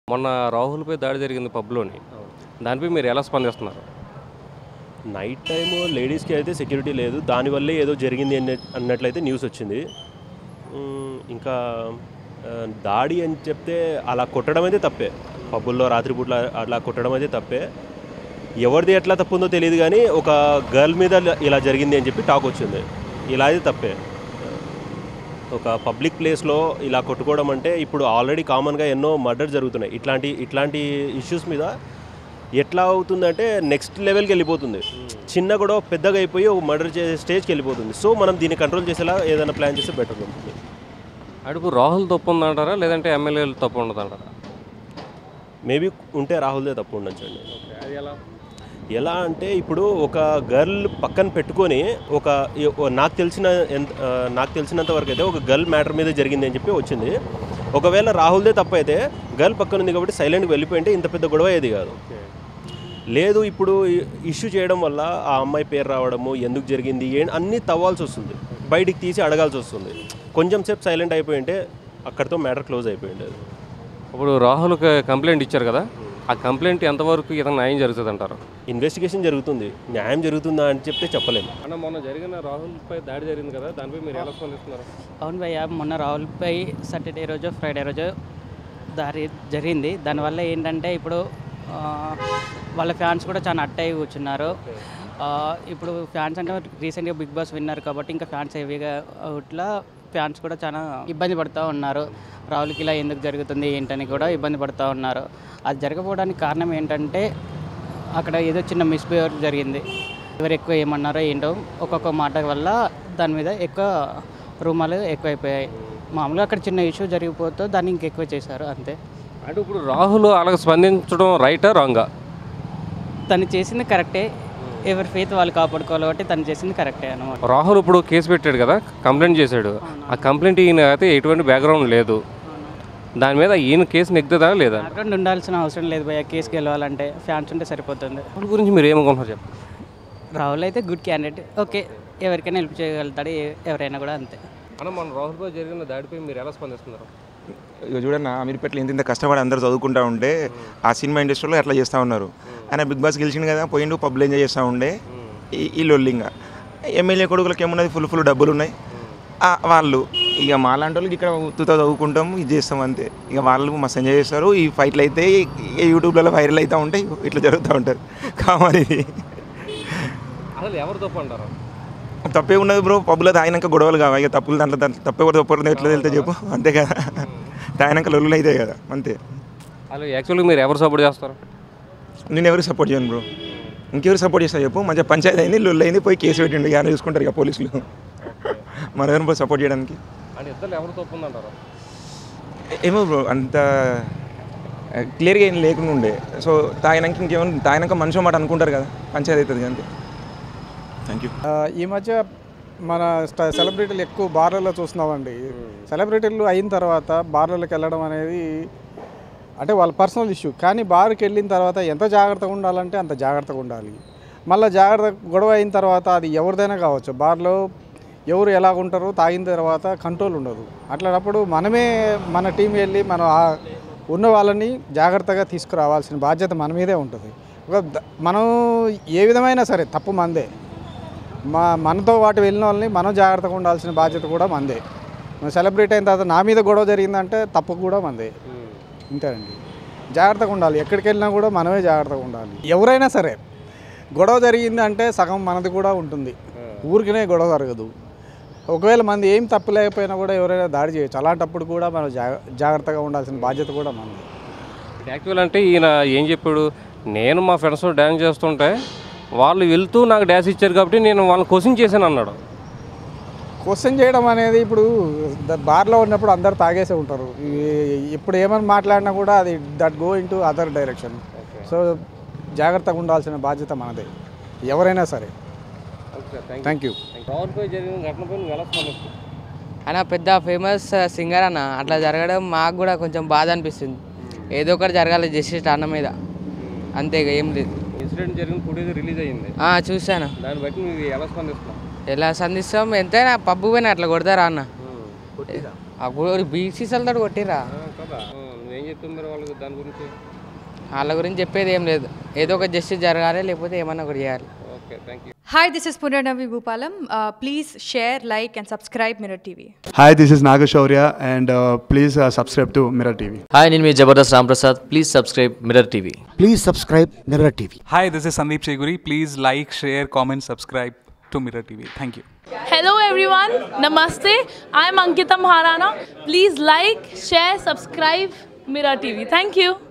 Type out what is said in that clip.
మొన్న రాహుల్పై దాడి జరిగింది పబ్లోని దానిపై మీరు ఎలా స్పందిస్తున్నారు నైట్ టైం లేడీస్కి అయితే సెక్యూరిటీ లేదు దానివల్లే ఏదో జరిగింది అన్న అన్నట్లయితే న్యూస్ వచ్చింది మ్, ఇంకా ఆ, దాడి అని చెప్తే అలా కొట్టడం అయితే తప్పే పబ్బుల్లో రాత్రిపూట్ల అలా కొట్టడం అయితే తప్పే ఎవరిది ఎట్లా తప్పుందో తెలియదు కానీ ఒక గర్ల్ మీద ఇలా జరిగింది అని చెప్పి టాక్ వచ్చింది ఇలా అయితే తప్పే ఒక పబ్లిక్ ప్లేస్లో ఇలా కొట్టుకోవడం అంటే ఇప్పుడు ఆల్రెడీ కామన్గా ఎన్నో మర్డర్ జరుగుతున్నాయి ఇట్లాంటి ఇట్లాంటి ఇష్యూస్ మీద ఎట్లా అవుతుందంటే నెక్స్ట్ లెవెల్కి వెళ్ళిపోతుంది చిన్న కూడా పెద్దగా అయిపోయి ఒక మర్డర్ చేసే స్టేజ్కి వెళ్ళిపోతుంది సో మనం దీన్ని కంట్రోల్ చేసేలా ఏదైనా ప్లాన్ చేస్తే బెటర్ ఉంటుంది అడుపు రాహుల్ తప్పు ఉందంటారా లేదంటే ఎమ్మెల్యేలు తప్పు ఉండదంటారా మేబీ ఉంటే రాహుల్దే తప్పు ఉండొచ్చండి అది ఎలా ఎలా అంటే ఇప్పుడు ఒక గర్ల్ పక్కన పెట్టుకొని ఒక ఈ- ఓ నాకు తెలిసిన ఎంత ఆ, నాకు తెలిసినంత వరకు అయితే ఒక గర్ల్ మ్యాటర్ మీద జరిగింది అని చెప్పి వచ్చింది ఒకవేళ రాహుల్దే తప్పు అయితే గర్ల్ పక్కన ఉంది కాబట్టి సైలెంట్గా వెళ్ళిపోయింటే ఇంత పెద్ద గొడవ ఏది కాదు లేదు ఇప్పుడు ఇష్యూ చేయడం వల్ల ఆ అమ్మాయి పేరు రావడము ఎందుకు జరిగింది ఏం అన్నీ తవ్వాల్సి వస్తుంది బయటికి తీసి అడగాల్సి వస్తుంది కొంచెం సేపు సైలెంట్ అయిపోయి ఉంటే అక్కడితో మ్యాటర్ క్లోజ్ అయిపోయి ఉండేది ఇప్పుడు రాహుల్కి కంప్లైంట్ ఇచ్చారు కదా ఆ కంప్లైంట్ ఎంతవరకు ఇతను న్యాయం జరుగుతుంది అంటారు ఇన్వెస్టిగేషన్ జరుగుతుంది న్యాయం జరుగుతుందా అని చెప్తే చెప్పలేము అన్న మొన్న జరిగిన రాహుల్పై దాడి జరిగింది కదా దానిపై మీరు ఎలా స్పందిస్తున్నారు అవును భయ్య మొన్న రాహుల్పై సాటర్డే రోజు ఫ్రైడే రోజు దారి జరిగింది దానివల్ల ఏంటంటే ఇప్పుడు ఆ, వాళ్ళ ఫ్యాన్స్ కూడా చాలా అట్ట అయి కూర్చున్నారు ఆ, ఇప్పుడు ఫ్యాన్స్ అంటే రీసెంట్గా బిగ్ బాస్ విన్నారు కాబట్టి ఇంకా ఫ్యాన్స్ హెవీగా ఇట్లా ఫ్యాన్స్ కూడా చాలా ఇబ్బంది పడుతూ ఉన్నారు రాహుల్కి ఇలా ఎందుకు జరుగుతుంది ఏంటని కూడా ఇబ్బంది పడుతూ ఉన్నారు అది జరగకపోవడానికి కారణం ఏంటంటే అక్కడ ఏదో చిన్న మిస్బిహేవ్ జరిగింది ఎవరు ఎక్కువ ఏమన్నారో ఏంటో ఒక్కొక్క మాట వల్ల దాని మీద ఎక్కువ రూమాలు ఎక్కువైపోయాయి మామూలుగా అక్కడ చిన్న ఇష్యూ జరిగిపోతే దాన్ని ఇంకెక్కువ చేశారు అంతే అంటే ఇప్పుడు రాహుల్ అలాగ స్పందించడం రైటా రాంగా తను చేసింది కరెక్టే ఎవరి ఫేత్ వాళ్ళు కాపాడుకోవాలి కాబట్టి తను చేసింది కరెక్టే అనమాట రాహుల్ ఇప్పుడు కేసు పెట్టాడు కదా కంప్లైంట్ చేశాడు ఆ కంప్లైంట్ ఈయన అయితే ఎటువంటి బ్యాక్గ్రౌండ్ లేదు దాని మీద ఈయన కేసు నెగ్గుతుందా లేదా బ్యాక్గ్రౌండ్ ఉండాల్సిన అవసరం లేదు భయ్య కేసు గెలవాలంటే ఫ్యాన్స్ ఉంటే సరిపోతుంది రాహుల్ గురించి మీరు ఏమనుకుంటున్నారు చెప్పండి రాహుల్ అయితే గుడ్ క్యాండిడేట్ ఓకే ఎవరికైనా హెల్ప్ చేయగలుగుతాడు ఎ- ఎవరైనా కూడా అంతే అన్న మన రాహుల్పై జరిగిన దాడిపై మీరు ఎలా స్పందిస్తున్నారు ఇక చూడన్న అమీర్పేటలో ఇంత ఇంత కష్టపడి అందరు చదువుకుంటా ఉంటే ఆ సినిమా ఇండస్ట్రీలో అట్లా చేస్తూ ఉన్నారు ఆయన బిగ్ బాస్ గెలిచిండు కదా పోయిండు పబ్లో ఎంజాయ్ చేస్తూ ఉండే ఈ- ఈ లొల్లింగా ఎమ్మెల్యే కొడుకులకు ఏమున్నది ఫుల్ ఫుల్ డబ్బులు ఉన్నాయి ఆ, వాళ్ళు ఇక మాలాంటి వాళ్ళకి ఇక్కడ ఉత్తుతో చదువుకుంటాం ఇది చేస్తాం అంతే ఇక వాళ్ళు మస్తు ఎంజాయ్ చేస్తారు ఈ ఫైట్లు అయితే ఈ యూట్యూబ్లలో వైరల్ అవుతూ ఉంటాయి ఇట్లా జరుగుతూ ఉంటారు కామన్ ఇది అసలు ఎవరు తప్పు అంటారు తప్పే ఉన్నది బ్రో పబ్బులో తాగినాక గొడవలు కావా ఇక తప్పులు దాంట్లో దాంట్లో తప్పే కూడా తప్పు ఎట్లా వెళ్తే చెప్పు అంతే కదా తాగినాక లొల్లులు అవుతాయి కదా అంతే అసలు యాక్చువల్గా మీరు ఎవరు సపోర్ట్ చేస్తారు నేను ఎవరికి సపోర్ట్ చేయను బ్రో ఇంకెవరు సపోర్ట్ చేస్తా చెప్పు మంచిగా పంచాయతీ అయింది లొల్లు అయింది పోయి కేసు పెట్టిండు కానీ చూసుకుంటారు ఇక పోలీసులు మన ఎవరిని పోయి సపోర్ట్ చేయడానికి అంటే ఇద్దరు ఎవరు తప్పు ఉందంటారు ఏమో బ్రో అంత క్లియర్గా ఏం లేకుండా ఉండే సో తాగినాక ఇంకేమైనా తాగినాక మనిషి మాట అనుకుంటారు కదా పంచాయతీ అవుతుంది అంతే థ్యాంక్ యూ ఆ, ఈ మధ్య మన స్ట- సెలబ్రిటీలు ఎక్కువ బార్లలో చూస్తున్నామండి సెలబ్రిటీలు అయిన తర్వాత బార్లలోకి వెళ్ళడం అనేది అంటే వాళ్ళ పర్సనల్ ఇష్యూ కానీ బార్కి వెళ్ళిన తర్వాత ఎంత జాగ్రత్తగా ఉండాలంటే అంత జాగ్రత్తగా ఉండాలి మళ్ళీ జాగ్రత్త గొడవ అయిన తర్వాత అది ఎవరిదైనా కావచ్చు బార్లో ఎవరు ఎలా ఉంటారో తాగిన తర్వాత కంట్రోల్ ఉండదు అట్లాంటప్పుడు మనమే మన టీం వెళ్ళి మనం ఆ- ఉన్న వాళ్ళని జాగ్రత్తగా తీసుకురావాల్సిన బాధ్యత మన మీదే ఉంటుంది ఒక ద- మనం ఏ విధమైనా సరే తప్పు మందే మా మనతో పాటు వెళ్ళిన వాళ్ళని మనం జాగ్రత్తగా ఉండాల్సిన బాధ్యత కూడా మందే మనం సెలబ్రేట్ అయిన తర్వాత నా మీద గొడవ జరిగిందంటే తప్పు కూడా మందే అంతేనండి జాగ్రత్తగా ఉండాలి ఎక్కడికి వెళ్ళినా కూడా మనమే జాగ్రత్తగా ఉండాలి ఎవరైనా సరే గొడవ జరిగింది అంటే సగం మనది కూడా ఉంటుంది ఊరికినే గొడవ జరగదు ఒకవేళ మంది ఏం తప్పు లేకపోయినా కూడా ఎవరైనా దాడి చేయొచ్చు అలాంటప్పుడు కూడా మనం జాగ- జాగ్రత్తగా ఉండాల్సిన బాధ్యత కూడా మనది యాక్చువల్ అంటే ఈయన ఏం చెప్పాడు నేను మా ఫ్రెండ్స్ డ్యాన్స్ చేస్తుంటే వాళ్ళు వెళ్తూ నాకు డ్యాన్స్ ఇచ్చారు కాబట్టి నేను వాళ్ళని క్వశ్చన్ చేశాను అన్నాడు క్వశ్చన్ చేయడం అనేది ఇప్పుడు ద- బార్లో ఉన్నప్పుడు అందరు తాగేసే ఉంటారు ఈ- ఇప్పుడు ఏమని మాట్లాడినా కూడా అది that go into other direction so జాగ్రత్తగా ఉండాల్సిన బాధ్యత మనదే ఎవరైనా సరే థ్యాంక్ యూ రాహుల్పై జరిగిన ఘటనపై నువ్వు ఎలా స్పందిస్తావు ఆయన పెద్ద ఫేమస్ సింగర్ అన్న అట్లా జరగడం మాకు కూడా కొంచెం బాధ అనిపిస్తుంది ఏదో ఒకటి జరగాలి జస్టిస్ అన్న మీద అంతే ఇక ఏం లేదు ఇన్సిడెంట్ జరిగిన ఫుటేజ్ రిలీజ్ అయ్యింది ఆ, చూశాను దాన్ని బట్టి నువ్వు ఎలా స్పందిస్తున్నావు ఎలా సంధిస్తాం ఎంతైనా పబ్బు పోయినా అట్లా కొడతారా అన్న అప్పుడు బీసీసలతో కొట్టిరా కదా ఆ, నువ్వేం చెప్తావు మరి వాళ్ళకి దాని గురించి వాళ్ళ గురించి చెప్పేది ఏం లేదు ఏదో ఒక జస్టిస్ జరగాలి లేకపోతే ఏమన్నా ఒకటి చేయాలి okay thank you Hi, this is Punarnavi Bhupalam. Uh, please share, like, and subscribe Mirror TV. Hi, this is Nagashaurya, and uh, please uh, subscribe to Mirror TV. Hi నేను మీ Jabardasth Ramprasad please subscribe Mirror TV Please subscribe Mirror TV. Hi, this is Sandeep Cheguri. Please like, share, comment, subscribe to Mirror TV. Thank you. Hello everyone, Namaste. I'm Ankita Maharana. Please like, share, subscribe Mirror TV. Thank you.